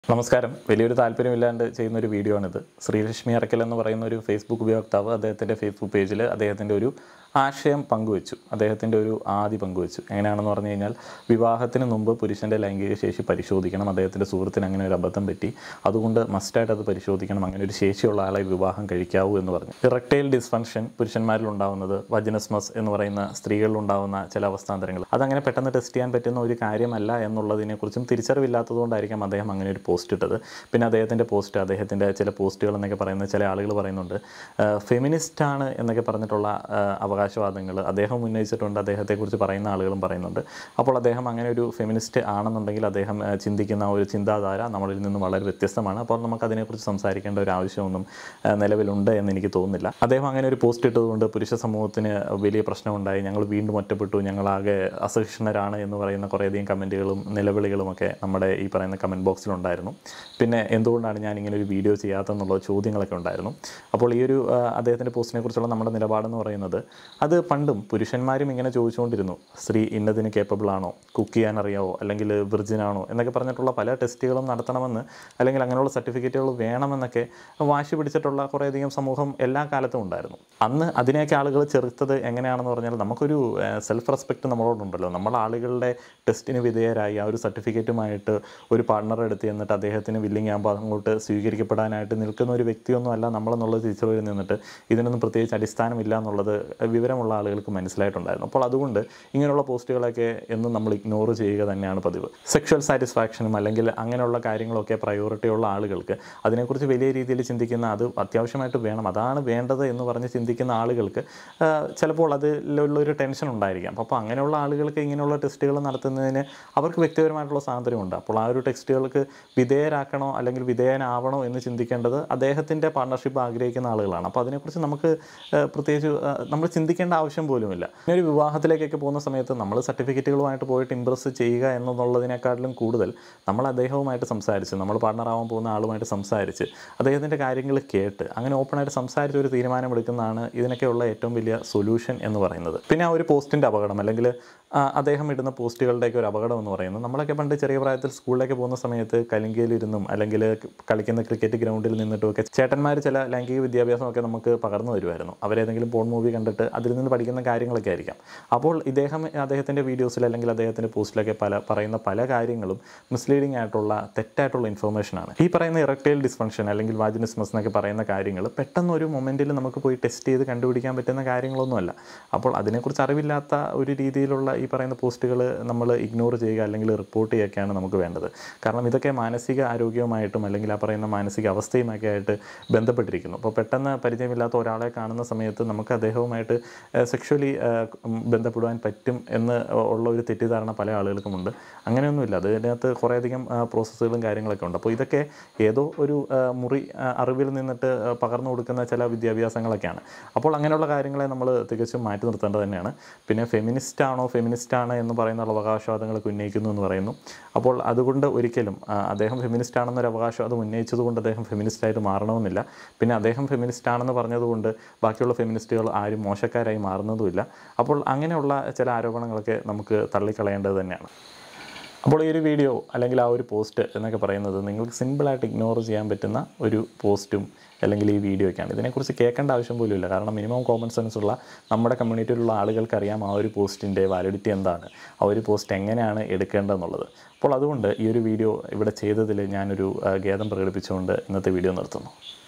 നമസ്കാരം വലിയൊരു താല്പര്യമില്ലാണ്ട് ചെയ്യുന്ന ഒരു വീഡിയോ ആണിത് ശ്രീലക്ഷ്മി അറക്കൽ എന്ന് പറയുന്ന ഒരു ഫേസ്ബുക്ക് ഉപയോക്താവ് അദ്ദേഹത്തിൻ്റെ ഫേസ്ബുക്ക് പേജിൽ അദ്ദേഹത്തിൻ്റെ ഒരു ആശയം പങ്കുവച്ചു അദ്ദേഹത്തിൻ്റെ ഒരു ആദി പങ്കുവച്ചു എങ്ങനെയാണെന്ന് പറഞ്ഞു കഴിഞ്ഞാൽ വിവാഹത്തിന് മുമ്പ് പുരുഷൻ്റെ ലൈംഗിക ശേഷി പരിശോധിക്കണം അദ്ദേഹത്തിൻ്റെ സുഹൃത്തിന് അങ്ങനെ ഒരു അബദ്ധം പറ്റി അതുകൊണ്ട് മസ്റ്റായിട്ട് അത് പരിശോധിക്കണം അങ്ങനെ ഒരു ശേഷിയുള്ള ആളെ വിവാഹം കഴിക്കാവൂ എന്ന് പറഞ്ഞു ഇറക്ടൈൽ ഡിസ്ഫങ്ഷൻ പുരുഷന്മാരിൽ ഉണ്ടാവുന്നത് വജനസ്മസ് എന്ന് പറയുന്ന സ്ത്രീകളിൽ ഉണ്ടാവുന്ന ചില അവസ്ഥാന്തരങ്ങൾ അതങ്ങനെ പെട്ടെന്ന് ടെസ്റ്റ് ചെയ്യാൻ പറ്റുന്ന ഒരു കാര്യമല്ല എന്നുള്ളതിനെക്കുറിച്ചും തിരിച്ചറിവില്ലാത്തതുകൊണ്ടായിരിക്കാം അദ്ദേഹം അങ്ങനെ ഒരു പോസ്റ്റ് ഇട്ടത് പിന്നെ അദ്ദേഹത്തിൻ്റെ പോസ്റ്റ് അദ്ദേഹത്തിൻ്റെ ചില പോസ്റ്റുകൾ എന്നൊക്കെ പറയുന്ന ചില ആളുകൾ പറയുന്നുണ്ട് ഫെമിനിസ്റ്റ് ആണ് എന്നൊക്കെ പറഞ്ഞിട്ടുള്ള ആ, അവകാശവാദങ്ങൾ അദ്ദേഹം ഉന്നയിച്ചിട്ടുണ്ട് അദ്ദേഹത്തെക്കുറിച്ച് പറയുന്ന ആളുകളും പറയുന്നുണ്ട് അപ്പോൾ അദ്ദേഹം അങ്ങനെ ഒരു ഫെമിനിസ്റ്റ് ആണെന്നുണ്ടെങ്കിൽ അദ്ദേഹം ആ, ചിന്തിക്കുന്ന ഒരു ചിന്താധാര നമ്മളിൽ നിന്ന് വളരെ വ്യത്യസ്തമാണ് അപ്പോൾ നമുക്ക് അതിനെക്കുറിച്ച് സംസാരിക്കേണ്ട ഒരു ആവശ്യമൊന്നും ആ, നിലവിലുണ്ട് എന്ന് എനിക്ക് തോന്നുന്നില്ല അദ്ദേഹം അങ്ങനെ ഒരു പോസ്റ്റ് ഇട്ടതുകൊണ്ട് പുരുഷ സമൂഹത്തിന് വലിയ പ്രശ്നമുണ്ടായി ഞങ്ങൾ വീണ്ടും ഒറ്റപ്പെട്ടു ഞങ്ങളാകെ അസഹിഷ്ണുരാണ് എന്ന് പറയുന്ന കുറേയധികം കമൻറ്റുകളും നിലവിളികളുമൊക്കെ നമ്മുടെ ഈ പറയുന്ന കമൻറ്റ് ബോക്സിലുണ്ടായിരുന്നു പിന്നെ എന്തുകൊണ്ടാണ് ഞാൻ ഇങ്ങനെ ഒരു വീഡിയോ ചെയ്യാത്തതെന്നുള്ള ചോദ്യങ്ങളൊക്കെ ഉണ്ടായിരുന്നു അപ്പോൾ ഈ ഒരു ആ, അദ്ദേഹത്തിൻ്റെ പോസ്റ്റിനെ കുറിച്ചുള്ള നമ്മുടെ നിലപാടെന്ന് പറയുന്നത് അത് പണ്ടും പുരുഷന്മാരും ഇങ്ങനെ ചോദിച്ചുകൊണ്ടിരുന്നു സ്ത്രീ ഇന്നതിന് കേപ്പബിൾ ആണോ കുക്ക് ചെയ്യാൻ അറിയാമോ അല്ലെങ്കിൽ വിർജിൻ ആണോ എന്നൊക്കെ പറഞ്ഞിട്ടുള്ള പല ടെസ്റ്റുകളും നടത്തണമെന്ന് അല്ലെങ്കിൽ അങ്ങനെയുള്ള സർട്ടിഫിക്കറ്റുകൾ വേണമെന്നൊക്കെ വാശി പിടിച്ചിട്ടുള്ള കുറേയധികം സമൂഹം എല്ലാ കാലത്തും ഉണ്ടായിരുന്നു അന്ന് അതിനെയൊക്കെ ആളുകൾ ചെറുത്തത് എങ്ങനെയാണെന്ന് പറഞ്ഞാൽ നമുക്കൊരു സെൽഫ് റെസ്പെക്റ്റ് നമ്മളോടുണ്ടല്ലോ നമ്മൾ ആളുകളുടെ ടെസ്റ്റിന് വിധേയരായി ആ ഒരു സർട്ടിഫിക്കറ്റുമായിട്ട് ഒരു പാർട്ണറെ എടുത്ത് എന്നിട്ട് അദ്ദേഹത്തിന് വില്ലിങ് ആകുമ്പോൾ അങ്ങോട്ട് സ്വീകരിക്കപ്പെടാനായിട്ട് നിൽക്കുന്ന ഒരു വ്യക്തിയൊന്നും അല്ല നമ്മളെന്നുള്ളത് തിരിച്ചറിവിൽ നിന്നിട്ട് ഇതിനൊന്നും പ്രത്യേകിച്ച് അടിസ്ഥാനമില്ല എന്നുള്ളത് വിവരമുള്ള ആളുകൾക്ക് മനസ്സിലായിട്ടുണ്ടായിരുന്നു അപ്പോൾ അതുകൊണ്ട് ഇങ്ങനെയുള്ള പോസ്റ്റുകളൊക്കെ എന്നും നമ്മൾ ഇഗ്നോർ ചെയ്യുക തന്നെയാണ് പതിവ് സെക്ഷൽ സാറ്റിസ്ഫാക്ഷനും അല്ലെങ്കിൽ അങ്ങനെയുള്ള കാര്യങ്ങളൊക്കെ പ്രയോറിറ്റി ഉള്ള ആളുകൾക്ക് അതിനെക്കുറിച്ച് വലിയ രീതിയിൽ ചിന്തിക്കുന്ന അത് അത്യാവശ്യമായിട്ട് വേണം അതാണ് വേണ്ടത് എന്ന് പറഞ്ഞ് ചിന്തിക്കുന്ന ആളുകൾക്ക് ആ, ചിലപ്പോൾ അതിലുള്ള ഒരു ടെൻഷൻ ഉണ്ടായിരിക്കാം അപ്പോൾ അങ്ങനെയുള്ള ആളുകൾക്ക് ഇങ്ങനെയുള്ള ടെസ്റ്റുകൾ നടത്തുന്നതിന് അവർക്ക് വ്യക്തിപരമായിട്ടുള്ള സ്വാതന്ത്ര്യമുണ്ട് അപ്പോൾ ആ ഒരു ടെസ്റ്റുകൾക്ക് വിധേയരാക്കണോ അല്ലെങ്കിൽ വിധേയനാവണോ എന്ന് ചിന്തിക്കേണ്ടത് അദ്ദേഹത്തിൻ്റെ പാർട്ണർഷിപ്പ് ആഗ്രഹിക്കുന്ന ആളുകളാണ് അപ്പോൾ അതിനെക്കുറിച്ച് നമുക്ക് ആ, പ്രത്യേകിച്ച് ആ, നമ്മൾ ചിന്തിക്കേണ്ട ആവശ്യം പോലുമില്ല ഇനി ഒരു വിവാഹത്തിലേക്കൊക്കെ പോകുന്ന സമയത്ത് നമ്മൾ സർട്ടിഫിക്കറ്റുകളുമായിട്ട് പോയിട്ട് ഇമ്പ്രസ് ചെയ്യുക എന്നുള്ളതിനേക്കാട്ടിലും കൂടുതൽ നമ്മൾ അദ്ദേഹവുമായിട്ട് സംസാരിച്ച് നമ്മൾ പാർട്ണറാവാൻ പോകുന്ന ആളുമായിട്ട് സംസാരിച്ച് അദ്ദേഹത്തിൻ്റെ കാര്യങ്ങൾ കേട്ട് അങ്ങനെ ഓപ്പണായിട്ട് സംസാരിച്ച് ഒരു തീരുമാനമെടുക്കുന്നതാണ് ഇതിനൊക്കെയുള്ള ഏറ്റവും വലിയ സൊല്യൂഷൻ എന്ന് പറയുന്നത് പിന്നെ ആ ഒരു പോസ്റ്റിൻ്റെ അപകടം അല്ലെങ്കിൽ ആ, അദ്ദേഹം ഇടുന്ന പോസ്റ്റുകളുടെയൊക്കെ ഒരു അപകടം എന്ന് പറയുന്നത് നമ്മളൊക്കെ പണ്ട് ചെറിയ പ്രായത്തിൽ സ്കൂളിലേക്ക് പോകുന്ന സമയത്ത് കലിങ്കയിലിരുന്നും അല്ലെങ്കിൽ കളിക്കുന്ന ക്രിക്കറ്റ് ഗ്രൗണ്ടിൽ നിന്നിട്ടുമൊക്കെ ചേട്ടന്മാർ ചില ലൈംഗിക വിദ്യാഭ്യാസമൊക്കെ നമുക്ക് പകർന്നു തരുമായിരുന്നു അവരേതെങ്കിലും പോൺ മൂവി കണ്ടിട്ട് അതിൽ നിന്ന് പഠിക്കുന്ന കാര്യങ്ങളൊക്കെ ആയിരിക്കാം അപ്പോൾ ഇദ്ദേഹം അദ്ദേഹത്തിൻ്റെ വീഡിയോസിൽ അല്ലെങ്കിൽ അദ്ദേഹത്തിൻ്റെ പോസ്റ്റിലൊക്കെ പല പറയുന്ന പല കാര്യങ്ങളും മിസ്ലീഡിംഗ് ആയിട്ടുള്ള തെറ്റായിട്ടുള്ള ഇൻഫർമേഷനാണ് ഈ പറയുന്ന ഇറക്ടൈൽ ഡിസ്ഫങ്ഷൻ അല്ലെങ്കിൽ വാജിനിസ്മസ് എന്നൊക്കെ പറയുന്ന കാര്യങ്ങൾ പെട്ടെന്ന് ഒരു മൊമെൻറ്റിൽ നമുക്ക് പോയി ടെസ്റ്റ് ചെയ്ത് കണ്ടുപിടിക്കാൻ പറ്റുന്ന കാര്യങ്ങളൊന്നുമല്ല അപ്പോൾ അതിനെക്കുറിച്ച് അറിവില്ലാത്ത ഒരു രീതിയിലുള്ള ഈ പറയുന്ന പോസ്റ്റുകൾ നമ്മൾ ഇഗ്നോർ ചെയ്യുക അല്ലെങ്കിൽ റിപ്പോർട്ട് ചെയ്യുകയൊക്കെയാണ് നമുക്ക് വേണ്ടത് കാരണം ഇതൊക്കെ മാനസിക ആരോഗ്യവുമായിട്ടും അല്ലെങ്കിൽ ആ പറയുന്ന മാനസിക അവസ്ഥയുമൊക്കെ ആയിട്ട് ബന്ധപ്പെട്ടിരിക്കുന്നു അപ്പോൾ പെട്ടെന്ന് പരിചയമില്ലാത്ത ഒരാളെ കാണുന്ന സമയത്ത് നമുക്ക് അദ്ദേഹവുമായിട്ട് സെക്ഷലി ബന്ധപ്പെടുവാൻ പറ്റും എന്ന് ഉള്ള ഒരു തെറ്റിദ്ധാരണ പല ആളുകൾക്കുമുണ്ട് അങ്ങനെയൊന്നുമില്ല അതിനകത്ത് കുറേയധികം പ്രോസസ്സുകളും കാര്യങ്ങളൊക്കെ ഉണ്ട് അപ്പോൾ ഇതൊക്കെ ഏതോ ഒരു ആ, മുറി ആ, അറിവിൽ നിന്നിട്ട് ആ, പകർന്നു കൊടുക്കുന്ന ചില വിദ്യാഭ്യാസങ്ങളൊക്കെയാണ് അപ്പോൾ അങ്ങനെയുള്ള കാര്യങ്ങളെ നമ്മൾ തികച്ചും മാറ്റി നിർത്തേണ്ടത് തന്നെയാണ് പിന്നെ ഫെമിനിസ്റ്റ് ആണോ ഫെമിനിസ്റ്റ് ആണ് എന്ന് പറയുന്ന അവകാശവാദങ്ങളൊക്കെ ഉന്നയിക്കുന്നു എന്ന് പറയുന്നു അപ്പോൾ അതുകൊണ്ട് ഒരിക്കലും ആ, അദ്ദേഹം ഫെമിനിസ്റ്റ് ആണെന്നൊരു അവകാശവാദം ഉന്നയിച്ചതുകൊണ്ട് അദ്ദേഹം ഫെമിനിസ്റ്റായിട്ട് മാറണമെന്നില്ല പിന്നെ അദ്ദേഹം ഫെമിനിസ്റ്റ് ആണെന്ന് പറഞ്ഞതുകൊണ്ട് ബാക്കിയുള്ള ഫെമിനിസ്റ്റുകൾ ആരും മോശക്കാരായി മാറുന്നതുമില്ല അപ്പോൾ അങ്ങനെയുള്ള ചില ആരോപണങ്ങളൊക്കെ നമുക്ക് തള്ളിക്കളയേണ്ടത് തന്നെയാണ് അപ്പോൾ ഈ ഒരു വീഡിയോ അല്ലെങ്കിൽ ആ ഒരു പോസ്റ്റ് എന്നൊക്കെ പറയുന്നത് നിങ്ങൾക്ക് സിമ്പിളായിട്ട് ഇഗ്നോർ ചെയ്യാൻ പറ്റുന്ന ഒരു പോസ്റ്റും അല്ലെങ്കിൽ ഈ വീഡിയോ ഒക്കെയാണ് ഇതിനെക്കുറിച്ച് കേൾക്കേണ്ട ആവശ്യം പോലും ഇല്ല കാരണം മിനിമം കോമൺ സെൻസ് ഉള്ള നമ്മുടെ കമ്മ്യൂണിറ്റിയിലുള്ള ആളുകൾക്ക് അറിയാം ആ ഒരു പോസ്റ്റിൻ്റെ വാലിഡിറ്റി എന്താണ് ആ ഒരു പോസ്റ്റ് എങ്ങനെയാണ് എടുക്കേണ്ടതെന്നുള്ളത് അപ്പോൾ അതുകൊണ്ട് ഈ ഒരു വീഡിയോ ഇവിടെ ചെയ്തതിൽ ഞാനൊരു ആ, ഖേദം പ്രകടിപ്പിച്ചുകൊണ്ട് ഇന്നത്തെ വീഡിയോ നിർത്തുന്നു